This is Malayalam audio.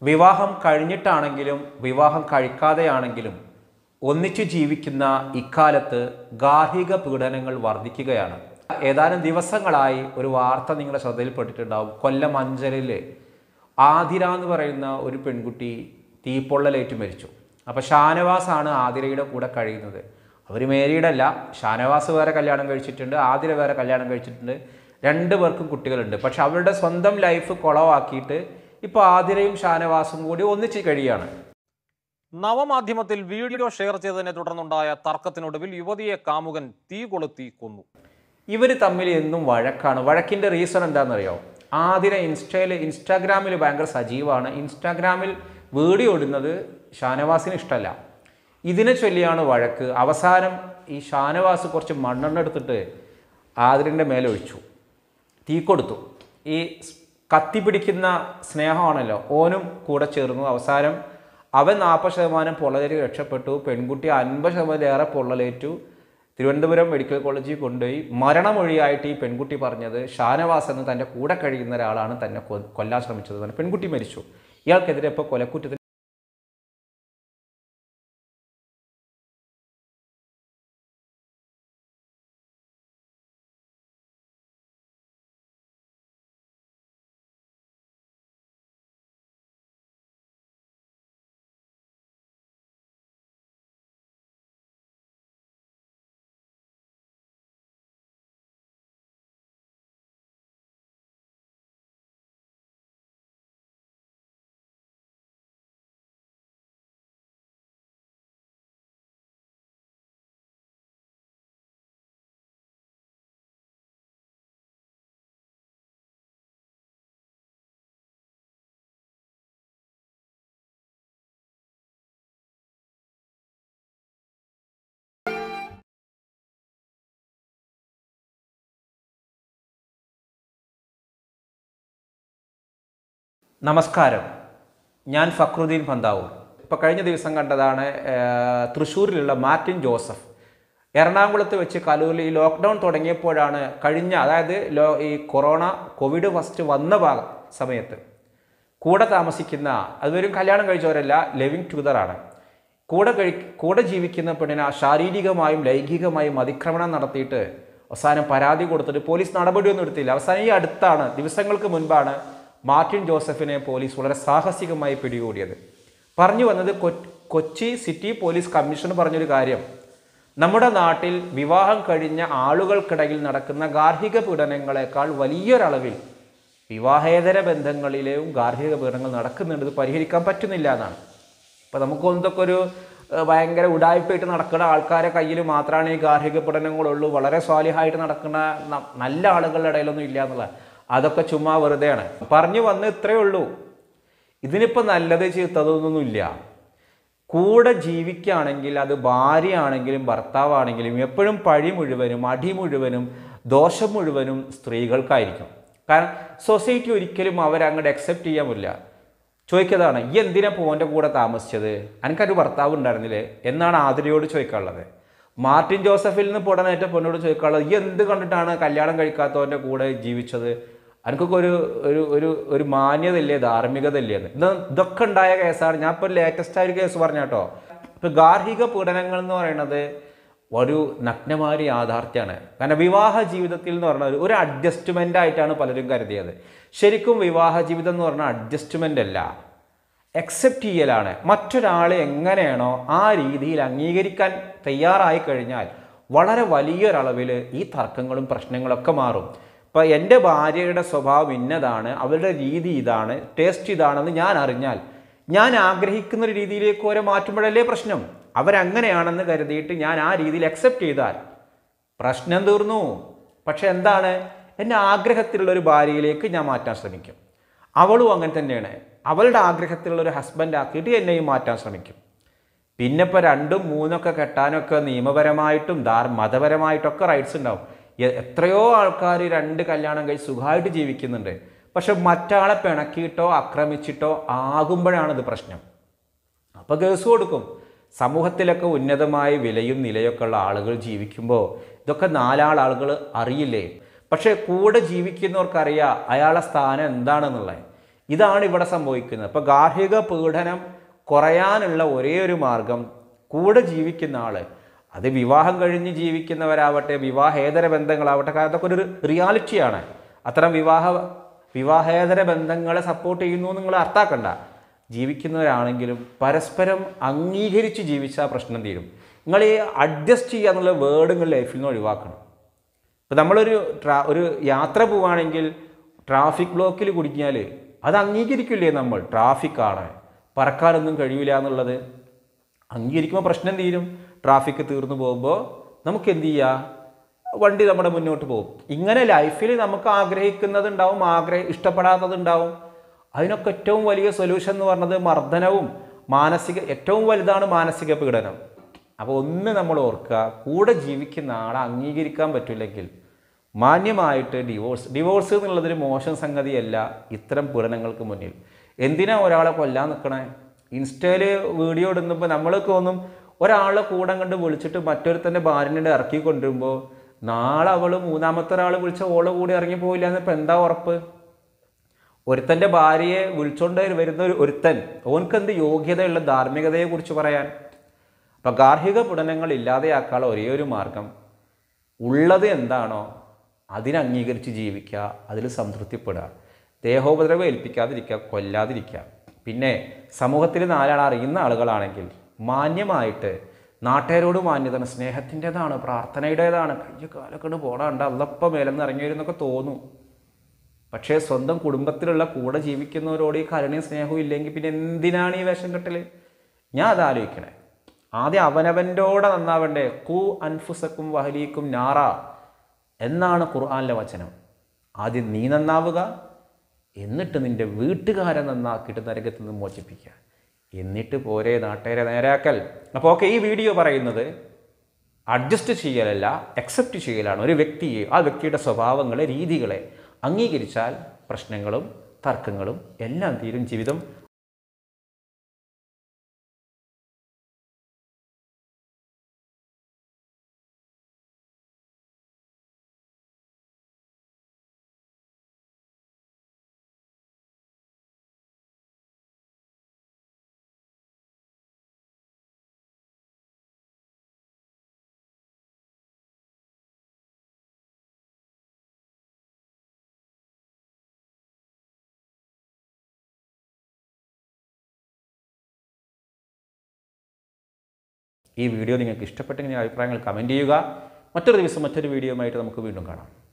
വിവാഹം കഴിഞ്ഞിട്ടാണെങ്കിലും വിവാഹം കഴിക്കാതെയാണെങ്കിലും ഒന്നിച്ചു ജീവിക്കുന്ന ഇക്കാലത്ത് ഗാർഹിക പീഡനങ്ങൾ വർദ്ധിക്കുകയാണ് ഏതാനും ദിവസങ്ങളായി ഒരു വാർത്ത നിങ്ങളുടെ ശ്രദ്ധയിൽപ്പെട്ടിട്ടുണ്ടാവും കൊല്ലം അഞ്ചലിൽ ആതിര എന്ന് പറയുന്ന ഒരു പെൺകുട്ടി തീപ്പൊള്ളലേറ്റ് മരിച്ചു അപ്പോൾ ഷാനവാസാണ് ആതിരയുടെ കൂടെ കഴിയുന്നത് അവർ മേരീഡ് അല്ല ഷാനവാസ് വേറെ കല്യാണം കഴിച്ചിട്ടുണ്ട് ആതിര വേറെ കല്യാണം കഴിച്ചിട്ടുണ്ട് രണ്ട് പേർക്കും കുട്ടികളുണ്ട് പക്ഷെ അവരുടെ സ്വന്തം ലൈഫ് കുളവാക്കിയിട്ട് ഇപ്പോൾ ആതിരയും ഷാനവാസും കൂടി ഒന്നിച്ച് കഴിയാണ് നവമാധ്യമത്തിൽ വീഡിയോ ഷെയർ ചെയ്തതിനെ തുടർന്നുണ്ടായ തർക്കത്തിനൊടുവിൽ യുവതിയെ കാമുകൻ തീ കൊളുത്തി കൊന്നു ഇവർ തമ്മിൽ എന്നും വഴക്കാണ് വഴക്കിൻ്റെ റീസൺ എന്താണെന്നറിയോ ആതിര ഇൻസ്റ്റയിൽ ഇൻസ്റ്റാഗ്രാമിൽ ഭയങ്കര സജീവമാണ് ഇൻസ്റ്റാഗ്രാമിൽ വീഡിയോ ഇടുന്നത് ഷാനവാസിന് ഇഷ്ടമല്ല ഇതിനെ ചൊല്ലിയാണ് വഴക്ക് അവസാനം ഈ ഷാനവാസ് കുറച്ച് മണ്ണെണ്ണ എടുത്തിട്ട് ആതിരൻ്റെ മേലെ ഒഴിച്ചു തീ കൊടുത്തു ഈ സ് കത്തിപ്പിടിക്കുന്ന സ്നേഹമാണല്ലോ ഓനും കൂടെ ചേർന്നു അവസാനം അവൻ നാൽപ്പത് ശതമാനം പൊള്ളലേറ്റ് രക്ഷപ്പെട്ടു പെൺകുട്ടി അൻപത് ശതമാനത്തിലേറെ പൊള്ളലേറ്റു തിരുവനന്തപുരം മെഡിക്കൽ കോളേജിൽ കൊണ്ടുപോയി മരണമൊഴിയായിട്ട് ഈ പെൺകുട്ടി പറഞ്ഞത് ഷാനവാസ് എന്ന് തൻ്റെ കൂടെ കഴിയുന്ന ഒരാളാണ് തന്നെ കൊ- കൊല്ലാൻ ശ്രമിച്ചത് എന്ന്. പെൺകുട്ടി മരിച്ചു ഇയാൾക്കെതിരെ ഇപ്പോൾ കൊലക്കുറ്റത്തിന് നമസ്കാരം ഞാൻ ഫക്രുദ്ദീൻ പന്താവൂർ ഇപ്പോൾ കഴിഞ്ഞ ദിവസം കണ്ടതാണ് ഏഹ്, തൃശ്ശൂരിലുള്ള മാർട്ടിൻ ജോസഫ് എറണാകുളത്ത് വെച്ച് കലൂരിൽ ഈ ലോക്ക്ഡൗൺ തുടങ്ങിയപ്പോഴാണ് കഴിഞ്ഞ അതായത് ലോ ഈ കൊറോണ കോവിഡ് ഫസ്റ്റ് വന്ന ഭാഗ സമയത്ത് കൂടെ താമസിക്കുന്ന അതുവരും കല്യാണം കഴിച്ചവരല്ല ലിവിങ് ടുഗദറാണ് കൂടെ കഴി കൂടെ ജീവിക്കുന്ന പെണ്ണിനെ ശാരീരികമായും ലൈംഗികമായും അതിക്രമണം നടത്തിയിട്ട് അവസാനം പരാതി കൊടുത്തിട്ട് പോലീസ് നടപടിയൊന്നും എടുത്തില്ല അവസാനം ഈ അടുത്താണ് ദിവസങ്ങൾക്ക് മുൻപാണ് മാർട്ടിൻ ജോസഫിനെ പോലീസ് വളരെ സാഹസികമായി പിടികൂടിയത് പറഞ്ഞു വന്നത് കൊ- കൊച്ചി സിറ്റി പോലീസ് കമ്മീഷൻ പറഞ്ഞൊരു കാര്യം നമ്മുടെ നാട്ടിൽ വിവാഹം കഴിഞ്ഞ ആളുകൾക്കിടയിൽ നടക്കുന്ന ഗാർഹിക പീഡനങ്ങളെക്കാൾ വലിയൊരളവിൽ വിവാഹേതര ബന്ധങ്ങളിലെയും ഗാർഹിക പീഡനങ്ങൾ നടക്കുന്നുണ്ട് ഇത് പരിഹരിക്കാൻ പറ്റുന്നില്ല എന്നാണ് ഇപ്പം നമുക്കൊന്നൊക്കെ ഒരു ഏഹ്, ഭയങ്കര ഉടായ്പായിട്ട് നടക്കുന്ന ആൾക്കാരെ കയ്യിൽ മാത്രമാണ് ഈ ഗാർഹിക പീഡനങ്ങളുള്ളൂ വളരെ സ്വാലിഹായിട്ട് നടക്കുന്ന ന- നല്ല ആളുകളുടെ ഇടയിലൊന്നും ഇല്ല എന്നുള്ള അതൊക്കെ ചുമ്മാ വെറുതെയാണ് പറഞ്ഞു വന്ന് ഇത്രയേ ഉള്ളൂ ഇതിനിപ്പോൾ നല്ലത് ചീത്തതൊന്നുമില്ല കൂടെ ജീവിക്കുകയാണെങ്കിൽ അത് ഭാര്യയാണെങ്കിലും ഭർത്താവാണെങ്കിലും എപ്പോഴും പഴി മുഴുവനും അടി മുഴുവനും ദോഷം മുഴുവനും സ്ത്രീകൾക്കായിരിക്കും കാരണം സൊസൈറ്റി ഒരിക്കലും അവരങ്ങോട്ട് അക്സെപ്റ്റ് ചെയ്യാൻ പറ്റില്ല ചോദിക്കതാണ് ഈ എന്തിനാ പോൻ്റെ കൂടെ താമസിച്ചത് എനിക്കൊരു ഭർത്താവ് ഉണ്ടായിരുന്നില്ലേ എന്നാണ് ആതിരയോട് ചോദിക്കാനുള്ളത് മാർട്ടിൻ ജോസഫിൽ നിന്ന് പുടനേറ്റ പെണ്ണോട് ചോദിക്കാനുള്ളത് ഈ എന്ത് കണ്ടിട്ടാണ് കല്യാണം കഴിക്കാത്തവൻ്റെ കൂടെ ജീവിച്ചത് എനിക്കൊക്കെ ഒരു ഒരു ഒരു ഒരു മാന്യത ഇല്ലേ ധാർമ്മികത ഇല്ലേ എന്ന് ഇത് ഇതൊക്കെ ഉണ്ടായ കേസാണ് ഞാൻ ഇപ്പോൾ ലേറ്റസ്റ്റ് ആയ ഒരു കേസ് പറഞ്ഞ കേട്ടോ ഇപ്പൊ ഗാർഹിക പീഡനങ്ങൾ എന്ന് പറയുന്നത് ഒരു നഗ്നമായ യാഥാർത്ഥ്യമാണ് കാരണം വിവാഹ ജീവിതത്തിൽ എന്ന് പറഞ്ഞാൽ ഒരു അഡ്ജസ്റ്റ്മെൻ്റ് ആയിട്ടാണ് പലരും കരുതിയത് ശരിക്കും വിവാഹ ജീവിതം എന്ന് പറഞ്ഞാൽ അഡ്ജസ്റ്റ്മെൻ്റ് അല്ല അക്സെപ്റ്റ് ചെയ്യലാണ് മറ്റൊരാളെ എങ്ങനെയാണോ ആ രീതിയിൽ അംഗീകരിക്കാൻ തയ്യാറായി കഴിഞ്ഞാൽ വളരെ വലിയൊരളവിൽ ഈ തർക്കങ്ങളും പ്രശ്നങ്ങളൊക്കെ മാറും ഇപ്പോൾ എൻ്റെ ഭാര്യയുടെ സ്വഭാവം ഇന്നതാണ് അവരുടെ രീതി ഇതാണ് ടേസ്റ്റ് ഇതാണെന്ന് ഞാൻ അറിഞ്ഞാൽ ഞാൻ ആഗ്രഹിക്കുന്ന ഒരു രീതിയിലേക്ക് ഓരോ മാറ്റുമ്പോഴല്ലേ പ്രശ്നം അവരങ്ങനെയാണെന്ന് കരുതിയിട്ട് ഞാൻ ആ രീതിയിൽ അക്സെപ്റ്റ് ചെയ്താൽ പ്രശ്നം തീർന്നു പക്ഷെ എന്താണ് എൻ്റെ ആഗ്രഹത്തിലുള്ള ഒരു ഭാര്യയിലേക്ക് ഞാൻ മാറ്റാൻ ശ്രമിക്കും അവളും അങ്ങനെ തന്നെയാണ് അവളുടെ ആഗ്രഹത്തിലുള്ള ഒരു ഹസ്ബൻഡ് ആക്കിയിട്ട് എന്നെയും മാറ്റാൻ ശ്രമിക്കും പിന്നെ ഇപ്പോൾ രണ്ടും മൂന്നൊക്കെ കെട്ടാനൊക്കെ നിയമപരമായിട്ടും ധാർ മതപരമായിട്ടൊക്കെ റൈറ്റ്സ് ഉണ്ടാവും എ- എത്രയോ ആൾക്കാർ രണ്ട് കല്യാണം കഴിച്ച് സുഖമായിട്ട് ജീവിക്കുന്നുണ്ട് പക്ഷെ മറ്റാളെ പിണക്കിയിട്ടോ ആക്രമിച്ചിട്ടോ ആകുമ്പോഴാണ് ഇത് പ്രശ്നം അപ്പോൾ കേസ് കൊടുക്കും സമൂഹത്തിലൊക്കെ ഉന്നതമായ വിലയും നിലയൊക്കെ ഉള്ള ആളുകൾ ജീവിക്കുമ്പോൾ ഇതൊക്കെ നാലാൾ ആളുകൾ അറിയില്ലേ പക്ഷേ കൂടെ ജീവിക്കുന്നവർക്കറിയാം അയാളെ സ്ഥാനം എന്താണെന്നുള്ളത് ഇതാണ് ഇവിടെ സംഭവിക്കുന്നത് ഇപ്പോൾ ഗാർഹിക പീഡനം കുറയാനുള്ള ഒരേ ഒരു മാർഗം കൂടെ ജീവിക്കുന്ന ആൾ അത് വിവാഹം കഴിഞ്ഞ് ജീവിക്കുന്നവരാവട്ടെ വിവാഹേതര ബന്ധങ്ങളാവട്ടെ കാരണം അതൊക്കെ ഒരു റിയാലിറ്റിയാണ് അത്തരം വിവാഹ വിവാഹേതര ബന്ധങ്ങളെ സപ്പോർട്ട് ചെയ്യുന്നു എന്ന് നിങ്ങൾ അർത്ഥാക്കണ്ട ജീവിക്കുന്നവരാണെങ്കിലും പരസ്പരം അംഗീകരിച്ച് ജീവിച്ചാൽ പ്രശ്നം തീരും നിങ്ങൾ ഈ അഡ്ജസ്റ്റ് ചെയ്യുക എന്നുള്ള വേർഡ് നിങ്ങൾ ലൈഫിൽ നിന്ന് ഒഴിവാക്കണം ഇപ്പം നമ്മളൊരു ട്രാ ഒരു യാത്ര പോവുകയാണെങ്കിൽ ട്രാഫിക് ബ്ലോക്കിൽ കുടുങ്ങിയാൽ അത് അംഗീകരിക്കില്ലേ നമ്മൾ ട്രാഫിക്കാണ് പറക്കാനൊന്നും കഴിയില്ല എന്നുള്ളത് അംഗീകരിക്കുമ്പോൾ പ്രശ്നം തീരും ട്രാഫിക് തീർന്നു പോകുമ്പോൾ നമുക്ക് എന്ത് ചെയ്യാം വണ്ടി നമ്മുടെ മുന്നോട്ട് പോകും ഇങ്ങനെ ലൈഫിൽ നമുക്ക് ആഗ്രഹിക്കുന്നതുണ്ടാവും ആഗ്രഹ ഇഷ്ടപ്പെടാത്തതുണ്ടാവും അതിനൊക്കെ ഏറ്റവും വലിയ സൊല്യൂഷൻ എന്ന് പറഞ്ഞത് മർദ്ദനവും മാനസിക ഏറ്റവും വലുതാണ് മാനസിക പീഡനം അപ്പോൾ ഒന്ന് നമ്മൾ ഓർക്കുക കൂടെ ജീവിക്കുന്ന ആളെ അംഗീകരിക്കാൻ പറ്റില്ലെങ്കിൽ മാന്യമായിട്ട് ഡിവോഴ്സ് ഡിവോഴ്സ് എന്നുള്ളതൊരു മോശം സംഗതിയല്ല ഇത്തരം പീഡനങ്ങൾക്ക് മുന്നിൽ എന്തിനാ ഒരാളെ കൊല്ലാൻ നിൽക്കണേ ഇൻസ്റ്റയിൽ വീഡിയോ ഇടുന്നപ്പോൾ നമ്മൾക്ക് തോന്നും ഒരാളെ കൂടെ കണ്ട് വിളിച്ചിട്ട് മറ്റൊരുത്തൻ്റെ ഭാര്യനെ ഇറക്കി കൊണ്ടുവരുമ്പോൾ നാളെ അവൾ മൂന്നാമത്തെ ഒരാൾ വിളിച്ച ഓളെ കൂടി ഇറങ്ങി പോയില്ല എന്നിപ്പോൾ എന്താ ഉറപ്പ് ഒരുത്തൻ്റെ ഭാര്യയെ വിളിച്ചോണ്ട് വരുന്ന ഒരു ഒരുത്തൻ ഓൻക്ക് എന്ത് യോഗ്യതയുള്ള ധാർമ്മികതയെക്കുറിച്ച് പറയാൻ അപ്പം ഗാർഹിക പീഡനങ്ങൾ ഇല്ലാതെയാക്കാനുള്ള ഒരേ ഒരു മാർഗം ഉള്ളത് എന്താണോ അതിനെ അംഗീകരിച്ച് ജീവിക്കുക അതിൽ സംതൃപ്തിപ്പെടുക ദേഹോപദ്രവം ഏൽപ്പിക്കാതിരിക്കുക കൊല്ലാതിരിക്കുക പിന്നെ സമൂഹത്തിൽ നാലാൾ അറിയുന്ന ആളുകളാണെങ്കിൽ മാന്യമായിട്ട് നാട്ടുകാരോട് മാന്യതാണ് സ്നേഹത്തിൻ്റെതാണ് പ്രാർത്ഥനയുടേതാണ് കയ്യ കാലൊക്കെ പോടാണ്ട് അല്ലപ്പം മേലെന്ന് ഇറങ്ങി വരുന്നൊക്കെ തോന്നും പക്ഷേ സ്വന്തം കുടുംബത്തിലുള്ള കൂടെ ജീവിക്കുന്നവരോട് ഈ കരുണയും സ്നേഹവും ഇല്ലെങ്കിൽ പിന്നെ എന്തിനാണ് ഈ വേഷം കെട്ടൽ ഞാൻ അത് ആലോചിക്കണേ ആദ്യം അവനവൻ്റോടെ നന്നാവണ്ടേ കു അൻഫുസക്കും വഹലീക്കും നാറ എന്നാണ് ഖുർആാനിലെ വചനം ആദ്യം നീ നന്നാവുക എന്നിട്ട് നിന്റെ വീട്ടുകാരെ നന്നാക്കിയിട്ട് നരകത്തിൽ നിന്ന് മോചിപ്പിക്കുക എന്നിട്ട് പോരെ നാട്ടുകാരെ നേരാക്കൽ അപ്പോൾ ഓക്കെ ഈ വീഡിയോ പറയുന്നത് അഡ്ജസ്റ്റ് ചെയ്യലല്ല അക്സെപ്റ്റ് ചെയ്യലാണ് ഒരു വ്യക്തിയെ ആ വ്യക്തിയുടെ സ്വഭാവങ്ങളെ രീതികളെ അംഗീകരിച്ചാൽ പ്രശ്നങ്ങളും തർക്കങ്ങളും എല്ലാം തീരും ജീവിതം ഈ വീഡിയോ നിങ്ങൾക്ക് ഇഷ്ടപ്പെട്ടെങ്കിൽ അഭിപ്രായങ്ങൾ കമൻറ്റ് ചെയ്യുക മറ്റൊരു ദിവസം മറ്റൊരു വീഡിയോയുമായിട്ട് നമുക്ക് വീണ്ടും കാണാം